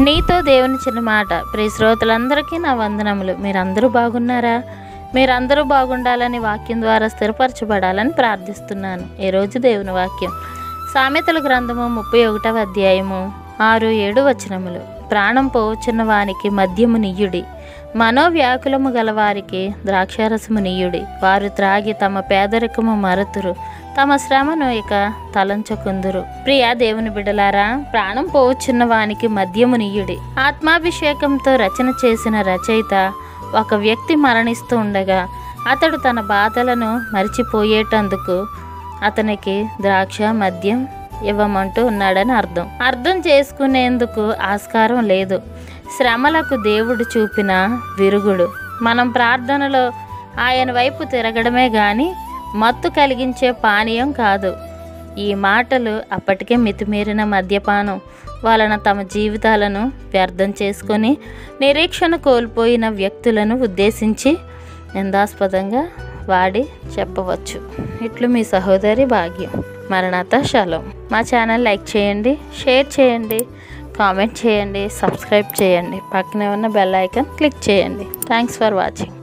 నీతో దేవుని చిన్న మాట ప్రియ శ్రోతలందరికీ నా వందనములు మీరందరూ బాగున్నారా మీరందరూ బాగుండాలని వాక్యం ద్వారా స్థిరపరచబడాలని ప్రార్థిస్తున్నాను ఈరోజు దేవుని వాక్యం సామెతల గ్రంథము ముప్పై ఒకటవ అధ్యాయము ఆరు ఏడు వచనములు ప్రాణం పోవచ్చున్న వానికి మద్యము నియ్యుడి మనోవ్యాకులము గలవారికి ద్రాక్షారసము నీయుడి వారు త్రాగి తమ పేదరికము మరతురు తమ శ్రమను ఇక తలంచకుందురు ప్రియా దేవుని బిడలారా ప్రాణం పోవచ్చున్న వానికి మద్యము నీయుడి ఆత్మాభిషేకంతో రచన చేసిన రచయిత ఒక వ్యక్తి మరణిస్తూ ఉండగా అతడు తన బాధలను మరిచిపోయేటందుకు అతనికి ద్రాక్ష మద్యం ఇవ్వమంటూ ఉన్నాడని అర్థం అర్థం చేసుకునేందుకు ఆస్కారం లేదు శ్రమలకు దేవుడు చూపిన విరుగుడు మనం ప్రార్థనలో ఆయన వైపు తిరగడమే గాని మత్తు కలిగించే పానీయం కాదు ఈ మాటలు అప్పటికే మితిమీరిన మద్యపానం వలన తమ జీవితాలను వ్యర్థం చేసుకొని నిరీక్షణ కోల్పోయిన వ్యక్తులను ఉద్దేశించి నిందాస్పదంగా వాడి చెప్పవచ్చు ఇట్లు మీ సహోదరి భాగ్యం మరణాత శలం మా ఛానల్ లైక్ చేయండి షేర్ చేయండి కామెంట్ చేయండి సబ్స్క్రైబ్ చేయండి పక్కనే ఉన్న బెల్ ఐకాన్ క్లిక్ చేయండి థ్యాంక్స్ ఫర్ వాచింగ్